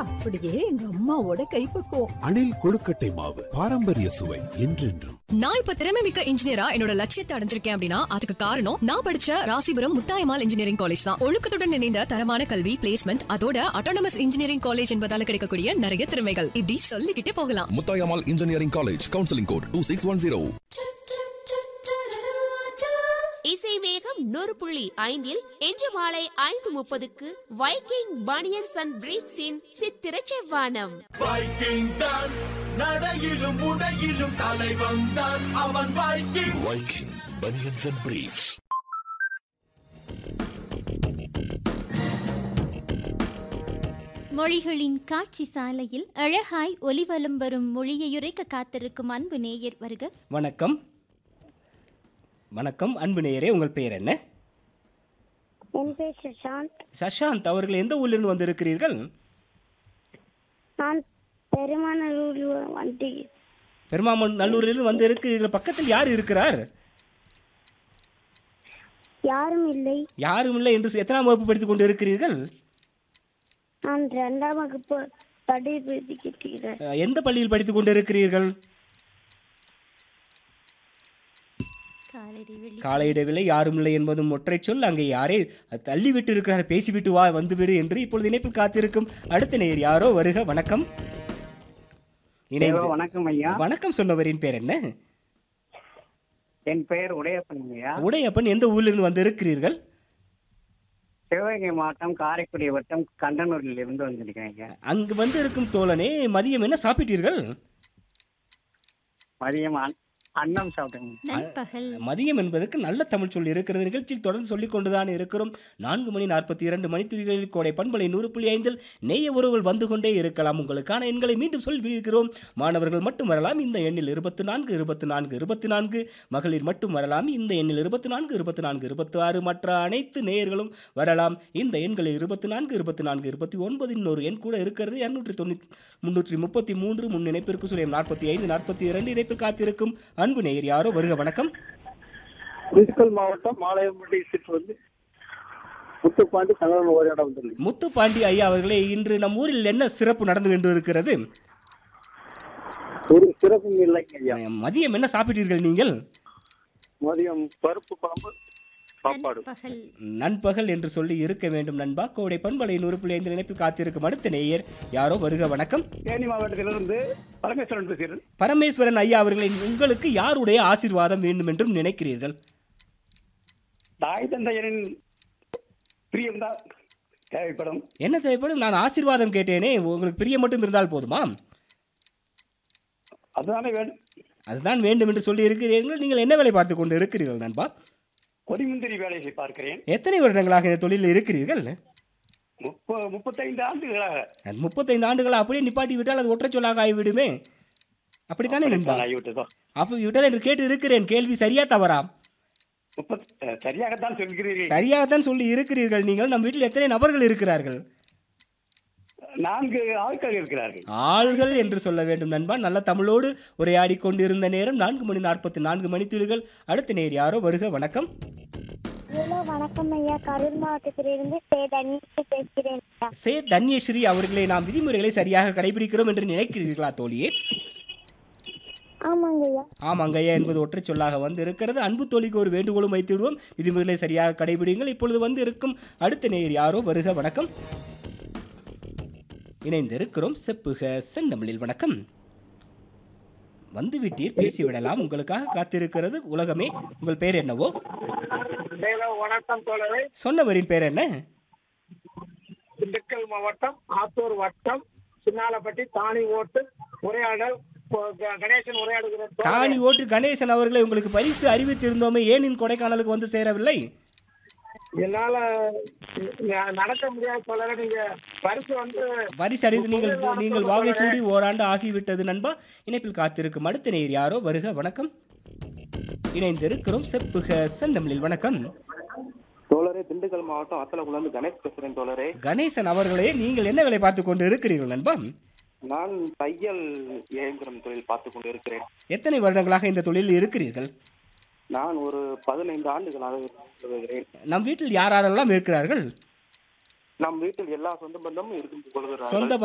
அப்படியே எங்க அம்மாவோட கைப்பக்குவம் அணில் கொழுக்கட்டை மாவு பாரம்பரிய சுவை என்றென்றும் நான் இப்ப திறமை மிக்க இன்ஜினியரா என்னோட லட்சியத்தை அடைஞ்சிருக்கேன் அப்படின்னா அதுக்கு காரணம் நான் படிச்ச ராசிபுரம் முத்தாயமால் இன்ஜினியரிங் காலேஜ் தான் ஒழுக்கத்துடன் இணைந்த தரமான கல்வி பிளேஸ்மெண்ட் அதோட அட்டானமஸ் இன்ஜினியரிங் காலேஜ் என்பதால கிடைக்கக்கூடிய நிறைய திறமைகள் இப்படி சொல்லிக்கிட்டே போகலாம் Muthayammal engineering college counselling code two six one zero இசை வேகம் நூறு புள்ளி ஐந்தில் இன்று மாலை ஐந்து முப்பதுக்கு வைக்கிங் பனியன்ஸ் அண்ட் பிரீப்ஸின் சித்திர செவ்வானம் வைக்கிங் தான் நடையிலும் உடையிலும் தலைவன் தான் அவன் Viking Viking banians and briefs மொழிகளின் காட்சி சாலையில் அழகாய் ஒலிவலம் வரும் மொழியையுரைக்க காத்திருக்கும் அன்பு நேயர் வருக வணக்கம் வணக்கம் அன்பு நேயரே உங்கள் பெயர் என்ன என் பேர் சுஷாந்த் சஷாந்த் அவர்கள் எந்த ஊரிலிருந்து வந்திருக்கிறீர்கள் நான் பெருமானூர் வந்து பெருமாமன் நல்லூரிலிருந்து வந்து இருக்கிறீர்கள் பக்கத்தில் யார் இருக்கிறார் யாரும் இல்லை யாரும் இல்லை என்று சொ- எத்தனாம் வகுப்பு படித்துக் கொண்டு இருக்கிறீர்கள் நான் இரண்டாம் வகுப்பு படிப்பிக்கிறேன் அஹ், எந்த பள்ளியில் படித்துக் கொண்டு இருக்கிறீர்கள் காலடி வெளி காலை இடைவேளை யாரும் இல்லை என்பதும் ஒற்றை சொல் அங்கே யாரே தள்ளிவிட்டு இருக்கிறார் பேசிவிட்டு வா வந்துவிடு என்று இப்பொழுது இணைப்பில் காத்திருக்கும் அடுத்த நேயர் யாரோ வருக வணக்கம் இணைந்து வணக்கம் ஐயா வணக்கம் சொன்னவரின் பேர் என்ன என் பெயர் உடையப்பன் ஐயா உடையப்பன் எந்த ஊரிலிருந்து வந்து இருக்கிறீர்கள் சிவகங்கை மாவட்டம் காரைக்குடி வட்டம் கண்டனூரில் இருந்து வந்திருக்கேன் ஐயா அங்கு வந்து இருக்கும் தோழனே மதியம் என்ன சாப்பிட்டீர்கள் மதியம் அன்- அன்னம் சாப்பிட்டேங்க நண்பகல் மதியம் என்பதற்கு நல்ல தமிழ் சொல் இருக்கிறது நிகழ்ச்சியில் தொடர்ந்து சொல்லிக் கொண்டுதான் இருக்கிறோம் நான்கு மணி நாற்பத்தி இரண்டு மணித்துளிகளில் கோடை பண்பலை நூறு புள்ளி ஐந்தில் நேய உறவுகள் வந்து கொண்டே இருக்கலாம் உங்களுக்கான எண்களை மீண்டும் சொல்லியிருக்கிறோம் மாணவர்கள் மட்டும் வரலாம் இந்த எண்ணில் இருபத்தி நான்கு இருபத்தி நான்கு இருபத்தி நான்கு மகளிர் மட்டும் வரலாம் இந்த எண்ணில் இருபத்தி நான்கு இருபத்தி நான்கு இருபத்தி ஆறு மற்ற அனைத்து நேயர்களும் வரலாம் இந்த எண்களில் இருபத்தி நான்கு இருபத்தி நான்கு இருபத்தி ஒன்பது இன்னொரு எண் கூட இருக்கிறது இரநூற்றி தொண்ணூற்றி முன்னூற்றி முப்பத்தி மூன்று முன் இணைப்பிற்கு சுழியம் நாற்பத்தி ஐந்து நாற்பத்தி இரண்டு இணைப்பில் காத்திருக்கும் அன்பு நேயர் யாரோ வருக வணக்கம் திண்டுக்கல் மாவட்டம் மாலையம்பட்டி டிஸ்ட்ரிக்ட் வந்து முத்துப்பாண்டி தகவல் ஒரு இடம் வந்துள்ளது முத்துப்பாண்டி ஐயா அவர்களே இன்று நம் ஊரில் என்ன சிறப்பு நடந்து கொண்டு இருக்கிறது ஒரு சிறப்பும் இல்லைங்க ஐயா மதியம் என்ன சாப்பிட்டீர்கள் நீங்கள் மதியம் பருப்பு குழம்பு சாப்பாடு நண்பகல் நண்பகல் என்று சொல்லி இருக்க வேண்டும் நண்பா கோடை பண்பலை நூறு புள்ளி ஐந்து இணைப்பில் காத்திருக்கும் அடுத்த நேயர் யாரோ வருக வணக்கம் தேனி மாவட்டத்திலிருந்து பரமேஸ்வரன் பேசுகிறேன் பரமேஸ்வரன் ஐயா அவர்களே உங்களுக்கு யாருடைய ஆசீர்வாதம் வேண்டும் என்றும் நினைக்கிறீர்கள் தாய் தந்தையரின் பிரியம்தான் தேவைப்படும் என்ன தேவைப்படும் நான் ஆசீர்வாதம் கேட்டேனே உங்களுக்கு பிரியம் மட்டும் இருந்தால் போதுமா அதுதானே வேண்டும் அதுதான் வேண்டும் என்று சொல்லி இருக்கிறீர்கள் நீங்கள் என்ன வேலை பார்த்து கொண்டு இருக்கிறீர்கள் நண்பா கொடிமுந்திரி வேலையை பார்க்கிறேன் எத்தனை வருடங்களாக இந்த தொழிலில் இருக்கிறீர்கள் முப்ப முப்பத்தைந்து ஆண்டுகளாக அது முப்பத்தைந்து ஆண்டுகள் அப்படியே நிப்பாட்டி விட்டால் அது ஒற்றை சொல்லாக ஆகிவிடுமே அப்படித்தானே நண்பா ஆகிவிட்டதோ அப்படி விட்டது என்று கேட்டு இருக்கிறேன் கேள்வி சரியா தவறா முப்பத் அஹ், சரியாகத்தான் சொல்கிறீர்கள் சரியாகத்தான் சொல்லி இருக்கிறீர்கள் நீங்கள் நம் வீட்டில் எத்தனை நபர்கள் இருக்கிறார்கள் நான்கு ஆட்கள் இருக்கிறார்கள் ஆள்கள் என்று சொல்ல வேண்டும் நண்பா நல்ல தமிழோடு உரையாடி கொண்டிருந்த நேரம் நான்கு மணி நாற்பத்தி நான்கு மணித்துளிகள் அடுத்த நேர் யாரோ வருக வணக்கம் ஹலோ வணக்கம் ஐயா கரூர் மாவட்டத்திலிருந்து சே தன்யா பேசுகிறேன் ஐயா. சே தன்யஸ்ரீ அவர்களை நாம் விதிமுறைகளை சரியாக கடைபிடிக்கிறோம் என்று நினைக்கிறீர்களா தோழியே ஆமாங்க ஐயா ஆமாங்க ஐயா என்பது ஒற்றை சொல்லாக வந்து இருக்கிறது அன்பு தோழிக்கு ஒரு வேண்டுகோளும் வைத்து விடுவோம் விதிமுறைகளை சரியாக கடைபிடிங்கள் இப்பொழுது வந்து இருக்கும் அடுத்த நேயர் யாரோ வருக வணக்கம் இணைந்திருக்கிறோம் செப்புக செந்தமிழில் வணக்கம் வந்து விட்டீர் பேசிவிடலாம் உங்களுக்காக காத்திருக்கிறது உலகமே உங்கள் பெயர் என்னவோ வணக்கம் தோழரே சொன்னவரின் பேர் என்ன திண்டுக்கல் மாவட்டம் ஆத்தூர் வட்டம் சின்னாலப்பட்டி தானி ஓட்டு உரையாடல் கொ- க- கணேசன் உரையாடுகிற தோழரே. தானி ஓட்டு கணேசன் அவர்களை உங்களுக்கு பரிசு அறிவித்திருந்தோமே ஏன் இன் கொடைக்கானலுக்கு வந்து சேரவில்லை என்னால ந- நடக்க முடியாத தோழரே நீங்க பரிசு வந்து பரிசு அறிந்து நீங்கள் நீங்கள் வாகை சூடி ஓராண்டு ஆகிவிட்டது நண்பா இணைப்பில் காத்திருக்கும் அடுத்த நேர் யாரோ வருக வணக்கம் இணைந்திருக்கிறோம் செப்புக செந்தமிழில் வணக்கம் தோழரே திண்டுக்கல் மாவட்டம் அத்தலகுளந்து கணேஷ் பேசுறேன் தோழரே கணேசன் அவர்களே நீங்கள் என்ன வேலை பார்த்து கொண்டு இருக்கிறீர்கள் நண்பா நான் தையல் இயந்திரம் தொழில் பார்த்து கொண்டு இருக்கிறேன் எத்தனை வருடங்களாக இந்த தொழிலில் இருக்கிறீர்கள் நான் ஒரு பதினைந்து ஆண்டுகளாக வருகிறேன் நம் வீட்டில் யார் யாரெல்லாம் இருக்கிறார்கள் நம் வீட்டில் எல்லா சொந்த பந்தமும் இருந்து கொள்கிறார்கள் சொந்த